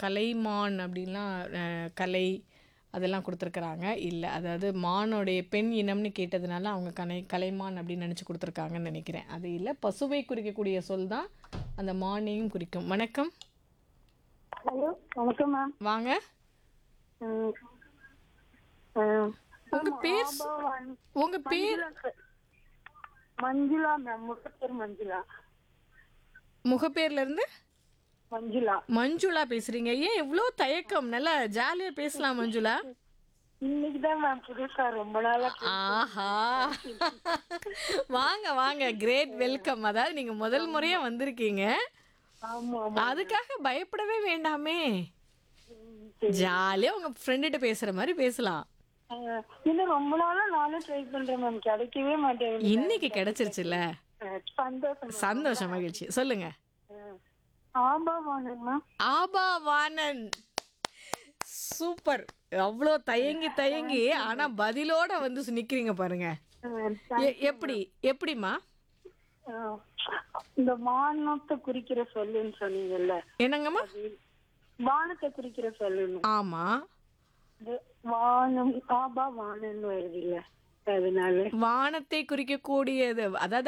கலைமான் அப்படின்லாம் அஹ், கலை அதெல்லாம் கொடுத்துருக்குறாங்க இல்லை அதாவது மானுடைய பெண் இனம்னு கேட்டதுனால அவங்க கலை கலைமான் அப்படின்னு நினச்சி கொடுத்துருக்காங்கன்னு நினைக்கிறேன் அது இல்லை பசுவை குறிக்கக்கூடிய சொல் தான் அந்த மானையும் குறிக்கும் வணக்கம் ஹலோ வணக்கம் மேம் வாங்க உங்க பேர் சொ- உங்க பேர் மஞ்சுளா மேம் முகப்பேர் மஞ்சுளா முகப்பேர்ல இருந்து மஞ்சுளா மஞ்சுளா பேசுறீங்க ஏன் இவ்வளோ தயக்கம் நல்லா ஜாலியா பேசலாம் மஞ்சுளா இன்னைக்கு தான் மேம் புதுசா ரொம்ப நாளா ஆஹா வாங்க வாங்க கிரேட் வெல்கம் அதாவது நீங்க முதல் முறையா வந்திருக்கீங்க ஆமா ஆமா அதுக்காக பயப்படவே வேண்டாமே ஜாலியா உங்க ஃப்ரெண்டுகிட்ட பேசுற மாதிரி பேசலாம் அஹ், இன்னும் ரொம்ப நாளா நானும் ட்ரை பண்றேன் மேம் கிடைக்கவே மாட்டேங்குது இன்னைக்கு கிடைச்சிருச்சுல அஹ், சந்தோஷம் சந்தோஷம் மகிழ்ச்சி சொல்லுங்க அஹ், ஆபா வாங்க மேம் ஆபா வாணன் சூப்பர் அவ்வளோ தயங்கி தயங்கி ஆனா பதிலோட வந்து நிக்கிறீங்க பாருங்க அஹ், எ- எப்படி எப்படிம்மா அஹ், இந்த வானத்தை குறிக்கிற சொல்லுன்னு சொன்னீங்கல்ல என்னங்கம்மா வானத்தை குறிக்கிற சொல்லுன்னு ஆமா இது வானம் ஆபா வானன்னு வருது இல்ல அதனால வானத்தை குறிக்கக்கூடியது அதாவது